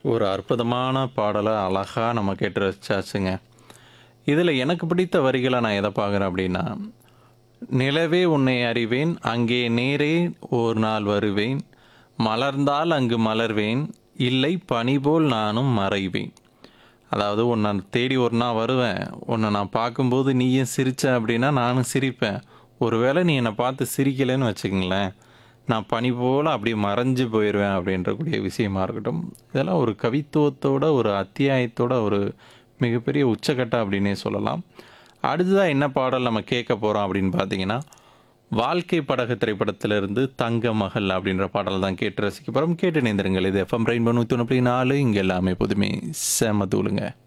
ஒரு அற்புதமான பாடலை அழகா நம்ம கேட்டு ரசிச்சாச்சுங்க. இதில எனக்கு பிடித்த வரிகள நான் எத பார்க்குறேன் அப்படின்னா, "நிலவே உன்னை அறிவேன் அங்கே நேரே ஓர் நாள் வருவேன் மலர்ந்தால் அங்கு மலர்வேன் இல்லை பனிபோல் நானும் மறைவேன்." அதாவது உன்னை தேடி ஒரு நாள் வருவேன். உன்னை நான் பார்க்கும்போது நீயும் சிரிச்ச அப்படின்னா நானும் சிரிப்பேன். ஒருவேளை நீ என்னை பார்த்து சிரிக்கலைன்னு வச்சுக்கங்களேன், நான் பனி போல அப்படியே மறைஞ்சு போயிருவேன் அப்படின்றக்கூடிய விஷயமா இருக்கட்டும். இதெல்லாம் ஒரு கவித்துவத்தோட, ஒரு அத்தியாயத்தோட ஒரு மிகப்பெரிய உச்சக்கட்டம் அப்படின்னே சொல்லலாம். அடுத்ததா என்ன பாடல் நம்ம கேட்க போறோம் அப்படின்னு பார்த்தீங்கன்னா, வாழ்க்கை படகு திரைப்படத்திலிருந்து தங்க மகள் அப்படின்ற பாடல் தான் கேட்டு ரசிக்க போறோம். கேட்டு இணைந்திருங்கள். இது எஃப்எம் ரெயின்போ 101.4 இங்க எல்லாமே எப்போதுமே செம தூளுங்க.